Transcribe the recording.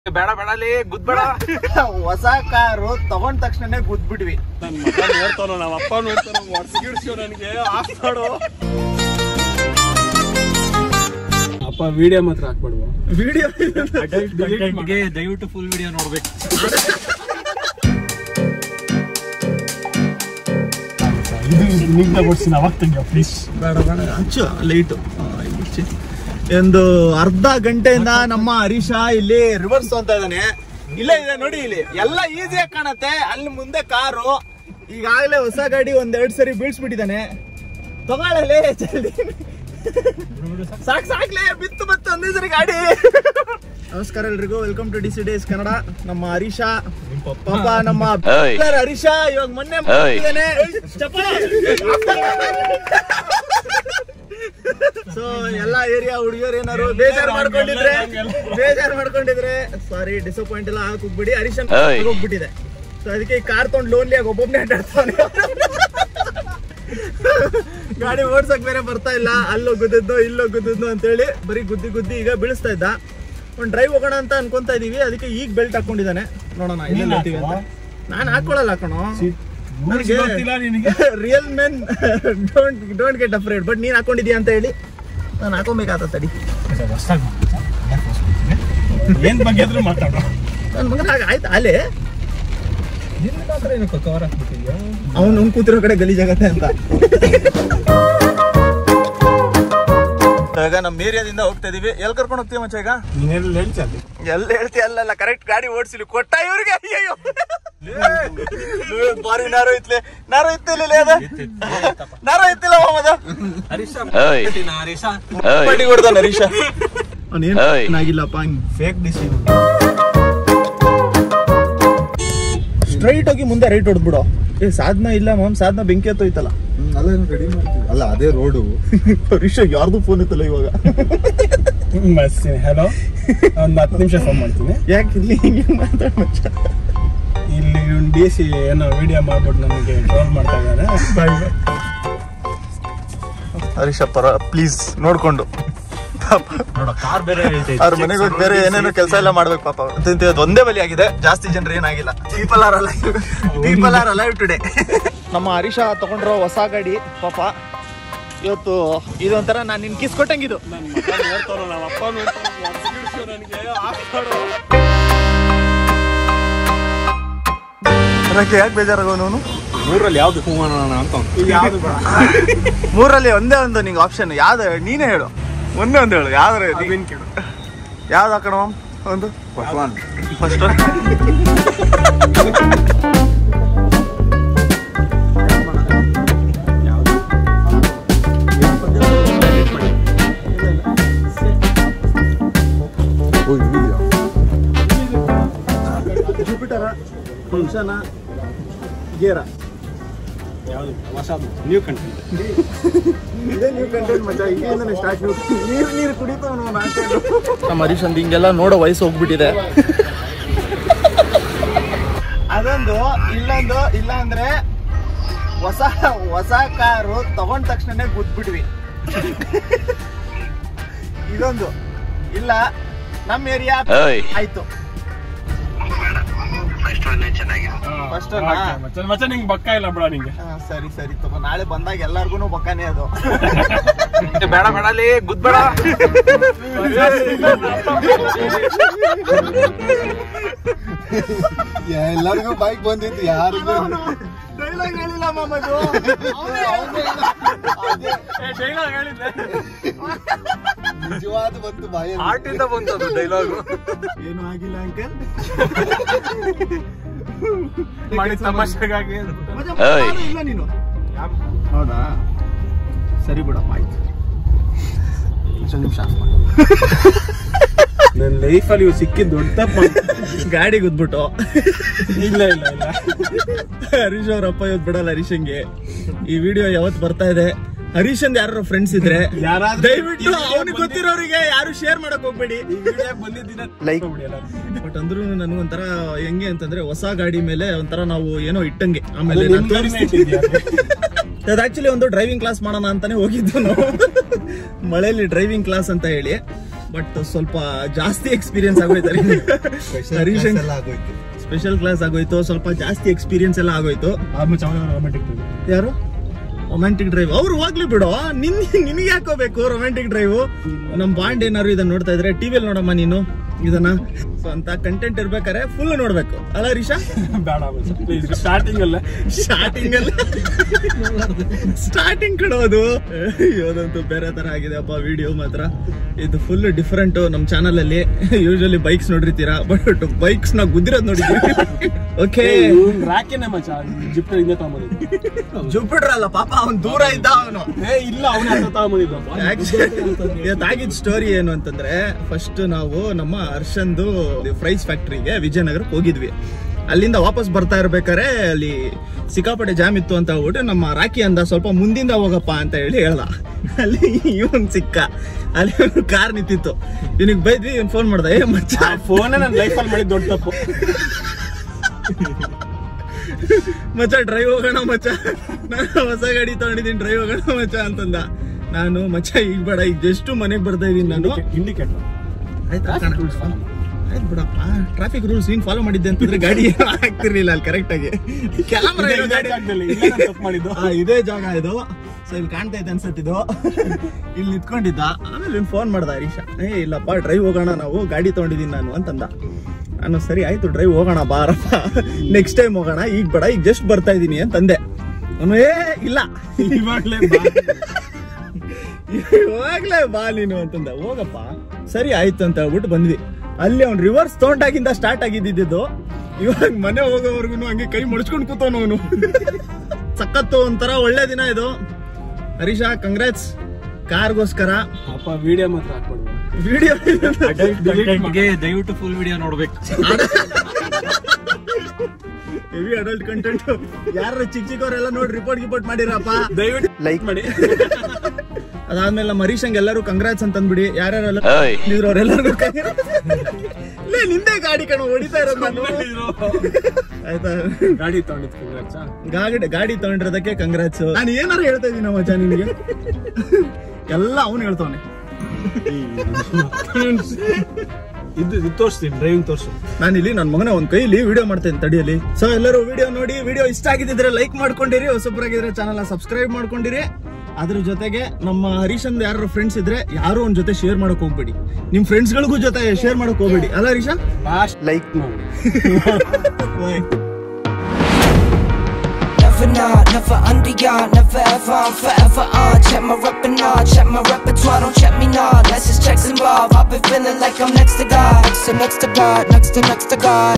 ಬೇಡ ಬೇಡಲಿ ಗುದ್ಬೇಡ ಹೊಸ ಕಾರು ತಗೊಂಡ ತಕ್ಷಣನೇ ಗುದ್ಬಿಟ್ವಿ ನನ್ ಮಗ ನೋಡ್ತಾನೋ ನಮ್ಮ ಅಪ್ಪ ನೋಡ್ತಾನೋ ಹೊಡ್ಸಿಗಿಡ್ಸೋ ನನಗೆ ಆಫ್ ಮಾಡು ಅಪ್ಪ ವಿಡಿಯೋ ಮಾತ್ರ ಹಾಕ್ಬಿಡುವ ವಿಡಿಯೋ ದಯವಿಟ್ಟು ಫುಲ್ ವಿಡಿಯೋ ನೋಡ್ಬೇಕು ಇದು ನಿಂತ ಬಡ್ಸಿನ ಅವಾಗ ತೆಗಿಯೋ ಪ್ಲೀಸ್ ಬೇಡ ಬೇಡ ಹಚ್ಚು ಲೈಟು ಒಂದು ಅರ್ಧ ಗಂಟೆಯಿಂದ ನಮ್ಮ ಹರೀಶ ಇಲ್ಲಿ ರಿವರ್ಸ್ ಅಂತ ಇದ್ದಾನೆ ಇಲ್ಲೇ ಇದೆ ನೋಡಿ ಇಲ್ಲಿ ಎಲ್ಲ ಈಸಿಯಾಗಿ ಕಾಣತ್ತೆ ಅಲ್ಲಿ ಮುಂದೆ ಕಾರು ಈಗಾಗಲೇ ಹೊಸ ಗಾಡಿ ಒಂದೆರಡು ಸರಿ ಬೀಳ್ಸ್ಬಿಟ್ಟಿದ್ದಾನೆ ತಗೊಳ್ಳಲೇ ಜಲ್ದಿ ಸಾಕ್ ಸಾಕ್ಲೇ ಬಿತ್ತು ಬತ್ತು ಒಂದೇ ಸರಿ ಗಾಡಿ ನಮಸ್ಕಾರ ಎಲ್ರಿಗೂ welcome to D C days Kannada ನಮ್ಮ ಹರೀಶ ಪಾಪ ನಮ್ಮ ಬ್ಯಾಚುಲರ್ ಹರೀಶ ಇವಾಗ ಮೊನ್ನೆ ಮಾಡ್ತಿದ್ದಾನೆ. ಸೊ ಎಲ್ಲಾ ಏರಿಯಾ ಹುಡುಗಿಯರು ಏನಾರು ಬೇಜಾರು ಮಾಡ್ಕೊಂಡಿದ್ರೆ ಬೇಜಾರು ಮಾಡ್ಕೊಂಡಿದ್ರೆ ಸಾರಿ ಡಿಸಪಾಯಿಂಟ್ ಎಲ್ಲ ಹಾಕ್ ಹೋಗ್ಬಿಡಿ ಹರೀಶನ್ ಹೋಗ್ಬಿಟ್ಟಿದೆ ಸೊ ಅದಕ್ಕೆ ಈ ಕಾರ್ ತಗೊಂಡು ಲೋನ್ಲಿ ಆಗಿ ಒಬ್ಬೊಬ್ನೇ ಅಡ್ಡಾಡ್ತಾನೆ ಗಾಡಿ ಓಡ್ಸಕ್ ಬೇರೆ ಬರ್ತಾ ಇಲ್ಲ ಅಲ್ಲೋ ಗುದ್ದಿದ್ದು ಇಲ್ಲೋ ಗುದ್ದಿದ್ದು ಅಂತೇಳಿ ಬರೀ ಗುದ್ದಿ ಗುದ್ದಿ ಈಗ ಬೀಳಿಸ್ತಾ ಇದ್ದ ಒಂದ್ ಡ್ರೈವ್ ಹೋಗೋಣ ಅಂತ ಅನ್ಕೊಂತಾ ಇದೀವಿ ಅದಕ್ಕೆ ಈಗ ಬೆಲ್ಟ್ ಹಾಕೊಂಡಿದ್ದಾನೆ ನೋಡೋಣ ಎಲ್ಲೆಲ್ಲಿ ಹೋಗ್ತೀವಿ ಅಂತ ನಾನು ಹಾಕೊಳ್ಳಲ್ಲ ಕಣೋ ಗೊತ್ತಿಲ್ಲ ನಿನಗೆ real men don't don't get afraid but ನೀನ್ ಹಾಕೊಂಡಿದ್ಯಾ ಅಂತ ಹೇಳಿ ನಾನು ಹಾಕೊಬೇಕಾದ ತಡಿ ಏನ್ ಬಗ್ಗೆ ಆದ್ರೂ ಮಾತಾಡೋ ನನ್ನ ಮಗನ ಹಾಗೆ ಆಯ್ತು ಅಲ್ಲೇ ಏನಕ್ಕೆ ಕವರ್ ಹಾಕ್ಬಿಟ್ಟಿದ್ಯಾ ಅವ್ನು ಅವ್ನು ಕೂತಿರೋ ಕಡೆ ಗಲೀಜಾಗತ್ತೆ ಅಂತ ಈಗ ನಮ್ಮ ಏರಿಯಾದಿಂದ ಹೋಗ್ತಾ ಇದೀವಿ ಎಲ್ಲಿ ಕರ್ಕೊಂಡು ಹೋಗ್ತೀವಿ ಮಚ್ಚ ಈಗ ನೀನೆಲ್ಲ ಹೇಳ್ತಿ ಎಲ್ಲ ಹೇಳ್ತಿ ಅಲ್ಲಲ್ಲ ಕರೆಕ್ಟ್ ಗಾಡಿ ಓಡಿಸಿಲಿ ಕೊಟ್ಟ ಇವ್ರಿಗೆ ಅಯ್ಯಯ್ಯೋ ಬಾರಿ ನಾರು ಇತ್ಲೆ ನಾರು ಇತ್ತಿಲ್ಲ ಅದ ನಾರು ಇತ್ತಿಲ್ಲ ಮೊಹಮ್ಮದ ಪಾಟಿ ಕೊಡ್ತಾನೆ ಹರೀಶ ಅವನೇನಾಗಿಲ್ಲಪ್ಪ ಫೇಕ್ ಡಿಸಿ ಸ್ಟ್ರೈಟ್ ಹೋಗಿ ಮುಂದೆ ರೈಟ್ ಹೊಡೆದ್ಬಿಡು ಏ ಸಾಧನ ಇಲ್ಲ ಮಾಮ್ ಸಾಧನ ಬೆಂಕಿ ಹತ್ತೋಯ್ತಲ್ಲ ಅಲ್ಲ ರೆಡಿ ಮಾಡ್ತೀವಿ ಅಲ್ಲ ಅದೇ ರೋಡು ಹರೀಶ ಯಾರ್ದು ಫೋನ್ ಇತ್ತಲ್ಲ ಇವಾಗ ಹಲೋ ಒಂದ್ ಹತ್ತು ನಿಮಿಷ ಫೋನ್ ಮಾಡ್ತೀನಿ ಯಾಕೆ ಇಲ್ಲಿ ಹಿಂಗೆ ಮಾತಾಡ ಇಲ್ಲಿ ಡಿ ಸಿ ಏನೋ ವಿಡಿಯೋ ಮಾಡ್ಬಿಟ್ಟು ನನಗೆ ಟ್ರೋಲ್ ಮಾಡ್ತಾ ಇದ್ದಾರೆ ಹರೀಶ ಪರ ಪ್ಲೀಸ್ ನೋಡ್ಕೊಂಡು ಕಾರ್ ಬೇರೆ ಅವ್ರ ಮನೆಗೆ ಹೋಗಿ ಬೇರೆ ಏನೇನೋ ಕೆಲಸ ಎಲ್ಲ ಮಾಡ್ಬೇಕು ಪಾಪ ಅವ್ರು. ಅಂತ ಇದು ಒಂದೇ ಬಲಿ ಆಗಿದೆ ಜಾಸ್ತಿ ಜನರು ಏನಾಗಿಲ್ಲ people are alive people are alive today ನಮ್ಮ ಹರೀಶ ತಗೊಂಡ್ರೋ ಹೊಸ ಗಾಡಿ ಪಾಪ ಇವತ್ತು ಇದೊಂಥರ ನಾನು ನಿನ್ ಕಿಸ್ ಕೊಟ್ಟಂಗಿದು ನನ್ನ ಮಗ ನೋಡ್ತಾನೋ ನಮ್ಮ ಅಪ್ಪ ನೋಡ್ತಾನೋ ಹೊಡ್ಸಿಗಿಡ್ಸೋ ನನಗೆ ಆಫ್ ಮಾಡು ಅದಕ್ಕೆ ಯಾಕೆ ಬೇಜಾರಾಗೋನು ಮೂರಲ್ಲಿ ಯಾವ್ದು ಹೂ ಮಾಡೋಣ ಅಂತ ಈಗ ಯಾವ್ದು ಬೇಡ ಮೂರಲ್ಲಿ ಒಂದೇ ಒಂದು ನಿಂಗೆ ಆಪ್ಷನ್ ಯಾವ್ದು ನೀನೇ ಹೇಳು ಒಂದೇ ಒಂದು ಹೇಳು ಯಾವ್ದಾರ ಅರವಿಂದ್ ಕೇಳು ಯಾವ್ದು ಹಾಕೋಣ ಒಂದು ಫಸ್ಟ್ ಓ ಇದೆಯಾ ಜುಪಿಟರ ಫಂಕ್ಷನ ಗೇರ ಯಾವ್ದು ಹೊಸದು ನ್ಯೂ ಕಂಟೆಂಟ್ ಇದೇ ನೀವು ಕಂಟೆಂಟ್ ಮಚ್ಚ ಈಗಿಂದನೇ ಸ್ಟಾರ್ಟ್ ನೀರು ನೀರು ಕುಡಿತಾವ ನಾವು ನಾಲ್ಕು ನಮ್ಮ ಹರೀಶ್ ಅಂದ್ ಹಿಂಗೆಲ್ಲ ನೋಡೋ ವಯಸ್ಸು ಹೋಗ್ಬಿಟ್ಟಿದೆ ಅದೊಂದು ಇಲ್ಲೊಂದು ಇಲ್ಲ ಅಂದ್ರೆ ಹೊಸ ಹೊಸ ಕಾರು ತಗೊಂಡ ತಕ್ಷಣನೇ ಗುದ್ಬಿಟ್ವಿ ಇದೊಂದು ಇಲ್ಲ ನಮ್ಮ ಏರಿಯಾ ಆಯ್ತು ಫಸ್ಟ್ ಮಚ್ಚ ಮಚ್ಚ ನಿಂಗೆ ಬಕ್ಕ ಇಲ್ಲ ಬಿಡ ನಿಂಗೆ ಸರಿ ಸರಿ ತಗೋ ನಾಳೆ ಬಂದಾಗ ಎಲ್ಲಾರ್ಗು ಬಕ್ಕಾನೇ ಅದು ಬೇಡ ಬೇಡಲಿ ಗುದ್ಬೇಡ ಎಲ್ಲರಿಗೂ ಬೈಕ್ ಬಂದಿತ್ತು ಯಾರಿಗೂ ಡೈಲಾಗ್ ಹೇಳಿಲ್ಲ ಮಾಮದು ನಿಜವಾದ ಬಂತು ಬಾಯಲ್ಲಿ ಹಾರ್ಟ್ ಇಂದ ಬಂತದ್ದು ಡೈಲಾಗು ಏನು ಆಗಿಲ್ಲ ಅಂಕಲ್ ಮಾಡಿ ತಮಾಷೆಗಾಗಿ ಇಲ್ಲ ನೀನು ಹೌದಾ ಸರಿ ಬಿಡಪ್ಪ ಆಯ್ತು ಒಂದು ನಿಮಿಷ ನನ್ನ ಲೈಫಲ್ಲಿ ಇವು ಸಿಕ್ಕಿದ್ದು ದೊಡ್ಡ ತಪ್ಪು ಗಾಡಿ ಗುದ್ಬಿಟ್ಟು ಇಲ್ಲ ಇಲ್ಲ ಇಲ್ಲ ಹರೀಶ್ ಅವ್ರ ಅಪ್ಪ ಇವತ್ತು ಬಿಡಲ್ಲ ಹರೀಶಂಗೆ ಈ ವಿಡಿಯೋ ಯಾವತ್ತು ಬರ್ತಾ ಇದೆ ಹರೀಶ್ ಅಂದ್ ಯಾರು ಫ್ರೆಂಡ್ಸ್ ಇದ್ರೆ ಯಾರಾದ್ರೂ ದಯವಿಟ್ಟು ಅವ್ನಿಗೆ ಗೊತ್ತಿರೋರಿಗೆ ಯಾರು ಶೇರ್ ಮಾಡಕ್ ಹೋಗ್ಬೇಡಿ ಬಂದಿದ್ದಿನ Like. ಬಟ್ ಅಂದ್ರೂ ನನಗೊಂಥರ ಹೆಂಗೆ ಅಂತಂದ್ರೆ ಹೊಸ ಗಾಡಿ ಮೇಲೆ ಒಂಥರ ನಾವು ಏನೋ ಇಟ್ಟಂಗೆ ಆಮೇಲೆ ನಾನ್ ತೋರಿಸ್ತೀನಿ. ಅದು ಆಕ್ಚುಲಿ ಒಂದು ಡ್ರೈವಿಂಗ್ ಕ್ಲಾಸ್ ಮಾಡೋಣ ಅಂತಾನೆ ಹೋಗಿದ್ದು ನಾವು ಮಳೆಯಲ್ಲಿ ಡ್ರೈವಿಂಗ್ ಕ್ಲಾಸ್ ಅಂತ ಹೇಳಿ ಬಟ್ ಸ್ವಲ್ಪ ಜಾಸ್ತಿ ಎಕ್ಸ್ಪೀರಿಯನ್ಸ್ ಆಗೋಯ್ತು ಹರೀಶ್ ಎಲ್ಲ ಆಗೋಯ್ತು ಸ್ಪೆಷಲ್ ಕ್ಲಾಸ್ ಆಗೋಯ್ತು ಸ್ವಲ್ಪ ಜಾಸ್ತಿ ಎಕ್ಸ್ಪೀರಿಯನ್ಸ್ ಎಲ್ಲ ಆಗೋಯ್ತು ಆದ್ಮೇಲೆ ಚೆನ್ನಾಗಿ ರೊಮ್ಯಾಂಟಿಕ್ ಯಾರು ರೊಮ್ಯಾಂಟಿಕ್ ಡ್ರೈವ್ ಅವ್ರು ಹೋಗ್ಲಿ ಬಿಡು ನಿನ್ ನಿನಗೆ ಯಾಕೋಬೇಕು ರೊಮ್ಯಾಂಟಿಕ್ ಡ್ರೈವ್ ನಮ್ ಬಾಂಡ್ ಏನಾದ್ರು ಇದನ್ನ ನೋಡ್ತಾ ಇದ್ರೆ ಟಿವಿಯಲ್ಲಿ ನೋಡಮ್ಮ ನೀನು ಇದನ್ನ ಸೊ ಅಂತ ಕಂಟೆಂಟ್ ಇರ್ಬೇಕಾರೆ ಫುಲ್ ನೋಡ್ಬೇಕು ಅಲ್ಲ ರಿಷಾ ಬೇಡ ಪ್ಲೀಸ್ ಸ್ಟಾರ್ಟಿಂಗ್ ಅಲ್ಲ ಸ್ಟಾರ್ಟಿಂಗ್ ಅಲ್ಲಿ ಸ್ಟಾರ್ಟಿಂಗ್ ಕಡೋದು ಇದಂತೂ ಬೇರೆ ತರ ಆಗಿದೆ ಅಪ್ಪ ವಿಡಿಯೋ ಮಾತ್ರ ಇದು ಫುಲ್ ಡಿಫ್ರೆಂಟ್ ನಮ್ ಚಾನಲ್ ಅಲ್ಲಿ ಯೂಶಲಿ ಬೈಕ್ಸ್ ನೋಡಿರ್ತೀರಾ ಬಟ್ ಬೈಕ್ಸ್ ನ ಗುದ್ದಿರೋದ್ ನೋಡಿದ್ದೀವಿ ಓಕೆ ರಾಕಿನ ಮಚ್ಚ ಜಿಪ್ ಹಿಂದೆ ತಗೊಂಬಂದಿದ್ದು ಜುಪಿಟ್ರ್ ಅಲ್ಲ ಪಾಪ ಅವ್ನ್ ದೂರ ಇದ್ದ ಅವನು ಏ ಇಲ್ಲ ಅವನೇ ಹತ್ರ ತಗೊಂಬಂದಿದ್ದು ಇವತ್ತಾಗಿದ್ ಸ್ಟೋರಿ ಏನು ಅಂತಂದ್ರೆ ಫಸ್ಟ್ ನಾವು ನಮ್ಮ ಹರ್ಷಂದು ಫ್ರೈಸ್ ಫ್ಯಾಕ್ಟ್ರಿಗೆ ವಿಜಯನಗರಕ್ಕೆ ಹೋಗಿದ್ವಿ ಅಲ್ಲಿಂದ ವಾಪಸ್ ಬರ್ತಾ ಇರ್ಬೇಕಾರೆ ಅಲ್ಲಿ ಸಿಕ್ಕಾಪಟ್ಟೆ ಜಾಮ್ ಇತ್ತು ಅಂತ ಹೇಳ್ಬಿಟ್ಟು ನಮ್ಮ ರಾಕಿ ಅಂದ ಸ್ವಲ್ಪ ಮುಂದಿಂದ ಹೋಗಪ್ಪ ಅಂತ ಹೇಳಿ ಹೇಳ್ದ ಅಲ್ಲಿ ಇವನ್ ಸಿಕ್ಕ ಅಲ್ಲಿ ಕಾರ್ ನಿಂತಿತ್ತು ಇವನಿಗೆ ಬೈದ್ವಿ ಇವ್ನ್ ಫೋನ್ ಮಾಡ್ದ ಏ ಮಚ್ಚ ಫೋನೇ ನನ್ನ ಲೈಫಲ್ಲಿ ಮಾಡಿದ ದೊಡ್ಡ ತಪ್ಪು ಮಚ್ಚ ಡ್ರೈವ್ ಹೋಗೋಣ ಮಚ್ಚ ನಾನು ಹೊಸ ಗಾಡಿ ತಗೊಂಡಿದ್ದೀನಿ ಡ್ರೈವ್ ಹೋಗೋಣ ಮಚ್ಚ ಅಂತಂದ ನಾನು ಮಚ್ಚ ಈಗ ಬೇಡ ಈಗ ಜಸ್ಟ್ ಮನೆಗೆ ಬರ್ತಾ ಇದೀನಿ ನಾನು ಇಂಡಿಕೇಟ್ ಆಯ್ತಾ ಆಯ್ತು ಬಿಡಪ್ಪ ಟ್ರಾಫಿಕ್ ರೂಲ್ಸ್ ನೀನ್ ಫಾಲೋ ಮಾಡಿದ್ದೆ ಅಂತಂದ್ರೆ ಗಾಡಿ ಏನೂ ಆಗ್ತಿರ್ಲಿಲ್ಲ ಅಲ್ಲಿ ಕರೆಕ್ಟ್ ಆಗಿ ಕ್ಯಾಮ್ರಾ ಇರೋ ಗಾಡಿ ತಪ್ಪು ಮಾಡಿದ್ದು ಆ, ಇದೇ ಜಾಗ ಇದು ಸೊ ಇಲ್ಲಿ ಕಾಣ್ತಾ ಇದೆ ಅನ್ಸತ್ತಿದು ಇಲ್ಲಿ ನಿಂತ್ಕೊಂಡಿದ್ದ ಆಮೇಲೆ ಇವ್ನು ಫೋನ್ ಮಾಡ್ದ ಹರೀಶ ಏ ಇಲ್ಲಪ್ಪ ಡ್ರೈವ್ ಹೋಗೋಣ ನಾವು ಗಾಡಿ ತಗೊಂಡಿದ್ದೀನಿ ನಾನು ಅಂತಂದ ನಾನು ಸರಿ ಆಯ್ತು ಡ್ರೈವ್ ಹೋಗೋಣ ಬಾರಪ್ಪ ನೆಕ್ಸ್ಟ್ ಟೈಮ್ ಹೋಗೋಣ ಈಗ ಬೇಡ ಈಗ ಜಸ್ಟ್ ಬರ್ತಾ ಇದ್ದೀನಿ ಅಂತಂದೆ ಅವನು ಏ ಇಲ್ಲ ಇವಾಗ್ಲೇ ಇವಾಗ್ಲೇ ಬಾ ನೀನು ಅಂತಂದ ಹೋಗಪ್ಪ ಸರಿ ಆಯ್ತು ಅಂತ ಹೇಳ್ಬಿಟ್ಟು ಬಂದ್ವಿ ಅಲ್ಲಿ ಅವ್ನು ರಿವರ್ಸ್ ತಗೊಂಡಾಗಿಂದ ಸ್ಟಾರ್ಟ್ ಆಗಿದ್ದಿದ್ದು ಇವಾಗ ಮನೆ ಹೋಗೋವರೆಗೂ ಹಂಗೆ ಕೈ ಮುಡ್ಸ್ಕೊಂಡು ಕೂತವನು ಅವನು ಸಖತ್ತು ಒಂಥರ ಒಳ್ಳೆ ದಿನ ಇದು ಹರೀಶಾ ಕಂಗ್ರಾಟ್ಸ್ ಕಾರ್ಗೋಸ್ಕರ ಅಪ್ಪ ವಿಡಿಯೋ ಮಾತ್ರ ಹಾಕ್ಬಿಡುವ ವಿಡಿಯೋ ಕಂಟೆಂಟ್ಗೆ ದಯವಿಟ್ಟು ಫುಲ್ ವಿಡಿಯೋ ನೋಡ್ಬೇಕು ಹೆವಿ ಅಡಲ್ಟ್ ಕಂಟೆಂಟ್ ಯಾರ ಚಿಕ್ಕ ಚಿಕ್ಕವರೆಲ್ಲ ನೋಡಿ ರಿಪೋರ್ಟ್ ಗಿಪೋರ್ಟ್ ಮಾಡಿರಪ್ಪ ದಯವಿಟ್ಟು ಲೈಕ್ ಮಾಡಿ ಅದಾದ್ಮೇಲೆ ನಮ್ಮ ಹರೀಶಂಗ್ ಎಲ್ಲರೂ ಕಂಗ್ರಾಟ್ಸ್ ಅಂತ ಅಂದ್ಬಿಡಿ ಯಾರ್ಯಾರೆಲ್ಲ ಇದ್ರವ್ರೆಲ್ಲರಿಗೂ ಲೇ ನಿಂದೆ ಗಾಡಿ ಕಣ ಹೊಡಿತಾ ಇರೋದು ನಾನು ಆಯ್ತಾ ಗಾಡಿ ತಗೊಂಡಿದ್ದು congrats ಆ? ಗಾಡಿ ಗಾಡಿ ತಗೊಂಡಿರೋದಕ್ಕೆ ಕಂಗ್ರಾಟ್ಸ್ ನಾನು ಏನಾರು ಹೇಳ್ತಾ ಇದೀನಿ ಮಚ್ಚ ನಿನ್ಗೆ ಎಲ್ಲ ಅವನು ಹೇಳ್ತಾವನೆ ಇದು ಇದು ತೋರಿಸ್ತೀನಿ ಡ್ರೈವಿಂಗ್ ತೋರಿಸು ನಾನು ಇಲ್ಲಿ ನನ್ನ ಮಗನ ಒಂದ್ ಕೈಲಿ ವಿಡಿಯೋ ಮಾಡ್ತೇನೆ ತಡಿಯಲ್ಲಿ ಸೊ ಎಲ್ಲರೂ ವಿಡಿಯೋ ನೋಡಿ ವಿಡಿಯೋ ಇಷ್ಟ ಆಗಿದ್ರೆ ಲೈಕ್ ಮಾಡ್ಕೊಂಡಿರಿ ಹೊಸಬ್ರಾಗಿದ್ರೆ ಚಾನಲ್ ಸಬ್ಸ್ಕ್ರೈಬ್ ಮಾಡ್ಕೊಂಡಿರಿ ಅದ್ರ ಜೊತೆಗೆ ನಮ್ಮ ಹರೀಶನ್ ಯಾರು ಫ್ರೆಂಡ್ಸ್ ಇದ್ರೆ ಯಾರು ಒಂದ್ ಜೊತೆ ಶೇರ್ ಮಾಡಕ್ ಹೋಗ್ಬೇಡಿ ನಿಮ್ ಫ್ರೆಂಡ್ಸ್ ಗಳಿಗೂ ಜೊತೆ ಶೇರ್ ಮಾಡಕ್ ಹೋಗ್ಬೇಡಿ ಅಲ್ಲ ಹರೀಶ ಫಾಸ್ಟ್ ಲೈಕ್ ಮಾಡಿ Bye. Never not, never under ya, never ever, I'm forever on. Check my rep and all, check my repertoire, don't check me not. Less is checks involved. I've been feeling like I'm next to God, next to next to God, next to next to God.